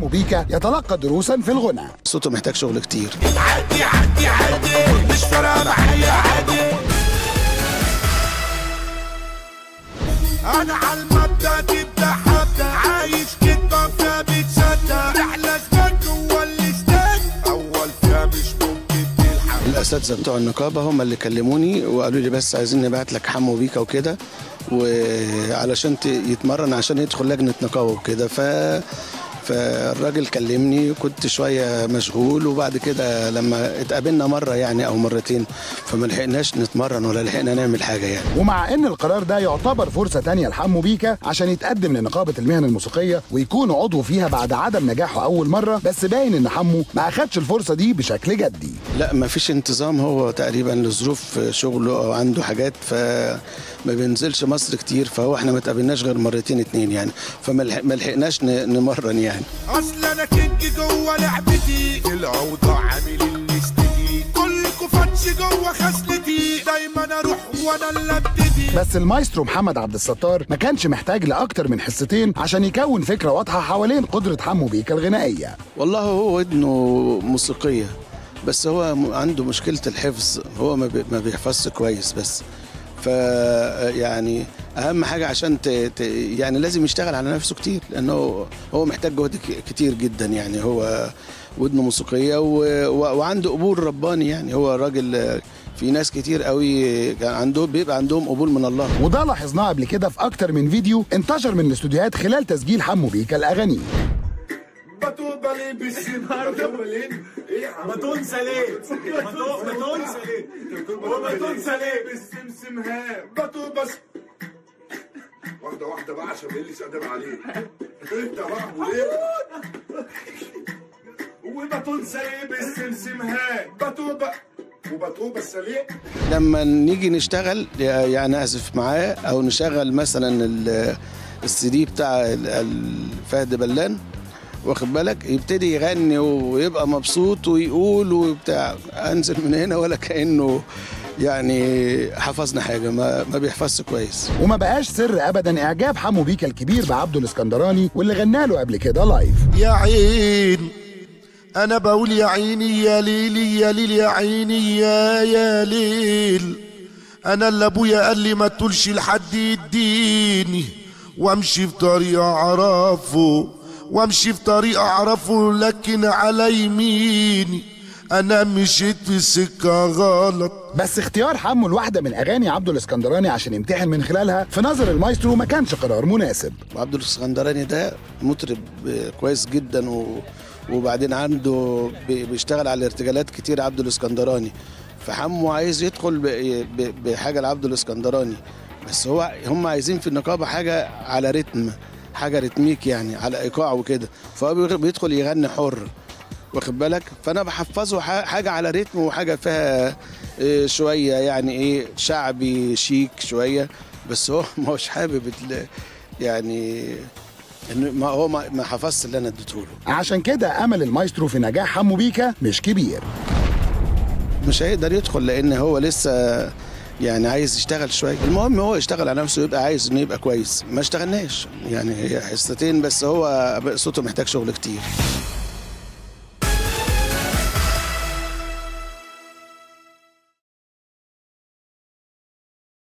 بيكا يتلقى دروسا في الغنى صوته محتاج شغل كتير عادي عادي عادي مش فارقه معايا عادي انا على المبدا تبدا حبدا عايش كدبه فيها بتصدق احلى سباك جوه الاستاد اول فيها مش ممكن تلحق الاساتذه بتوع النقابه هم اللي كلموني وقالوا لي بس عايزين نبعت لك حمو بيكا وكده وعلشان ت- يتمرن عشان يدخل لجنه نقابه وكده ف فالراجل كلمني كنت شويه مشغول وبعد كده لما اتقابلنا مره يعني او مرتين فما لحقناش نتمرن ولا لحقنا نعمل حاجه يعني ومع ان القرار ده يعتبر فرصة تانية لحمو بيكا عشان يتقدم لنقابة المهن الموسيقية ويكون عضو فيها بعد عدم نجاحه أول مرة بس باين إن حمو ما أخدش الفرصة دي بشكل جدي لا ما فيش انتظام هو تقريبا لظروف شغله او عنده حاجات فما بينزلش مصر كتير فهو احنا ما تقابلناش غير مرتين اتنين يعني فما لحق- ما لحقناش ن- نمرن يعني اصل انا كينج جوه لعبتي الاوضاع عامل الاستدي كلكوا فتش جوه خصلتي دايما اروح وانا اللي ابتدي بس المايسترو محمد عبد الستار ما كانش محتاج لأكتر من حصتين عشان يكون فكرة واضحة حوالين قدرة حمو بيكا الغنائية والله هو ودنه موسيقية بس هو م- عنده مشكلة الحفظ هو ما بي- ما بيحفظش كويس بس ف يعني اهم حاجه عشان ت... ت... يعني لازم يشتغل على نفسه كتير لانه هو محتاج جهد ك- كتير جدا يعني هو ودنه موسيقيه و... و... وعنده قبول رباني يعني هو راجل في ناس كتير قوي كان عندهم بيبقى عندهم قبول من الله وده لاحظناه قبل كده في أكتر من فيديو انتشر من الاستوديوهات خلال تسجيل حمو بيكا الأغاني بتوبة ليه بالسنهار ما تنسى ليه ما تنسى ليه وما تنسى ليه بالسمسم ها بتوبة واحدة واحدة بقى عشان ما يقلش أدب عليك انت بقى ابو ليه وما تنسى ليه بالسمسم ها بتوبة وبتوبة السليم لما نيجي نشتغل يعني اعزف معاه او نشغل مثلا ال- السي دي بتاع ال- ال- فهد بلان واخد بالك يبتدي يغني ويبقى مبسوط ويقول وبتاع انزل من هنا ولا كانه يعني حفظنا حاجه ما ما بيحفظش كويس وما بقاش سر أبدا إعجاب حمو بيكا الكبير بعبده الإسكندراني واللي غنى له قبل كده لايف يا عين انا بقول يا عيني يا ليلي يا ليل يا عيني يا يا ليل انا اللي ابويا قال لي ما تقولش لحد يديني وامشي في طريق اعرفه وامشي في طريق اعرفه لكن على يميني انا مشيت في سكه غلط بس اختيار حمو لواحدة من أغاني عبده الإسكندراني عشان يمتحن من خلالها في نظر المايسترو ما كانش قرار مناسب وعبد الاسكندراني ده مطرب كويس جدا و وبعدين عنده بي- بيشتغل على ارتجالات كتير عبد الاسكندراني فحمو عايز يدخل ب- ب- بحاجه لعبد الاسكندراني بس هو هم عايزين في النقابه حاجه على رتم حاجه رتميك يعني على ايقاع وكده فهو بيغ- بيدخل يغني حر واخد بالك فانا بحفظه ح- حاجه على رتم وحاجه فيها إيه، شويه يعني ايه شعبي شيك شويه بس هو ما هوش حابب ال- يعني إنه ما هو ما ما حفظش اللي انا اديته له عشان كده أمل المايسترو في نجاح حمو بيكا مش كبير مش هيقدر يدخل لان هو لسه يعني عايز يشتغل شويه المهم هو يشتغل على نفسه يبقى عايز انه يبقى كويس ما اشتغلناش يعني هي حصتين بس هو صوته محتاج شغل كتير